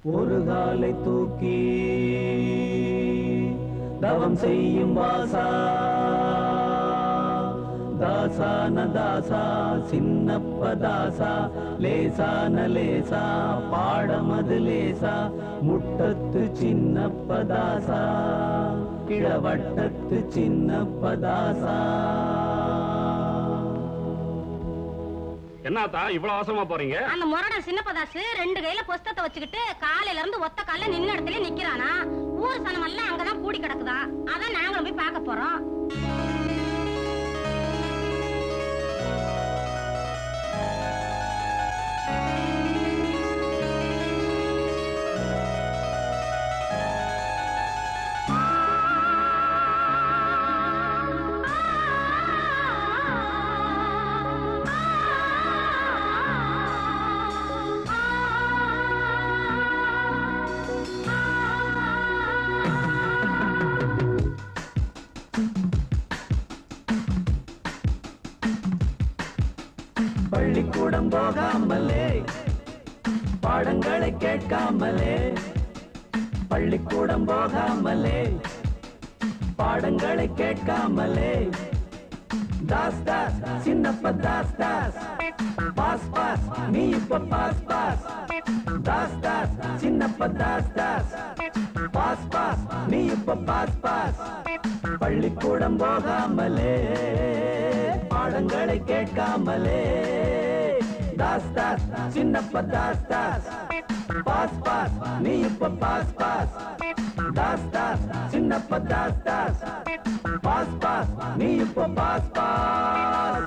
ஒரு காலை தூக்கி தவம் செய்யும் வாசா தாசான தாசா சின்னப்ப தாசா லேசான லேசா பாடமது லேசா முட்டத்து சின்னப்ப தாசா கிழவட்டத்து சின்னப்ப தாசா என்னத்தா இவ்வளவு அவசரமா போறீங்க அந்த முரட சின்னப்பதாசு ரெண்டு கையில புஸ்தத்தை வச்சுக்கிட்டு காலையில இருந்து ஒத்த கால்ல நின்ன இடத்துல நிக்கிறானா ஊர் சனம் எல்லாம் அங்கதான் கூடி கிடக்குதா அதான் நாங்களும் போய் பார்க்க போறோம் பள்ளிக்கூடம் போகாமலே பாடங்களை கேட்காமலே பள்ளிக்கூடம் போகாமலே பாடங்களை கேட்காமலே தாஸ் தாஸ் சின்னப்ப தாஸ் தாஸ் பாஸ் பாஸ் நீ இப்ப pass pass Das Das Chinnappa Das Das pass pass நீ இப்ப பாஸ் பாஸ் பள்ளிக்கூடம் போகாமலே பாடங்களை கேட்காமலே தாஸ் தாஸ் சின்னப்ப தாஸ் தாஸ் பாஸ் பாஸ் நீ இப்ப pass pass Das Das Chinnappa Das Das pass pass நீ இப்ப பாஸ் பாஸ்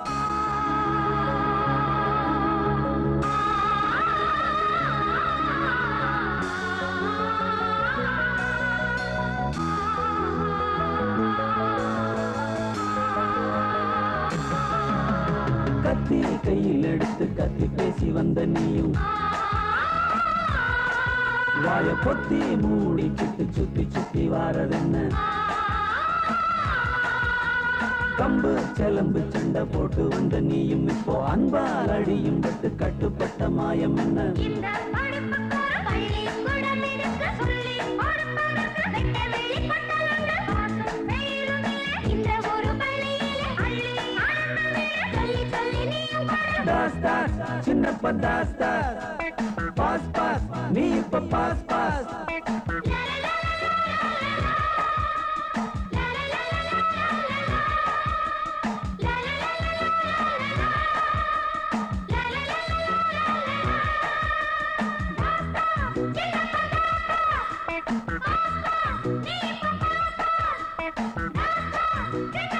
கத்தி கையில் எடுத்து கத்தி பேசி வந்த நீயும் வாய பொத்தி மூடிக்கிட்டு சுத்தி சுத்தி வாரதென்ன கம்பு செலம்பு சண்டை போட்டு வந்த நீயும் இப்போ அன்பால் அடியும் பட்டு கட்டுப்பட்ட மாயம் என்ன இந்த படிப்புக்கொரு பள்ளிக்கூடம் இருக்கு சொல்லி கொடுப்பதற்கு வெட்ட வெளி பட்டணங்கள் காசும் வெயிலும் இல்லை. இந்த ஒரு பள்ளியிலே அள்ளி ஆனந்தமில்லை. சொல்லி சொல்லி நீயும் பாரு. தாஸ் தாஸ் சின்னப்ப தாஸ் தாஸ் பாஸ் பாஸ் நீ இப்ப பாஸ் பாஸ் Thank you.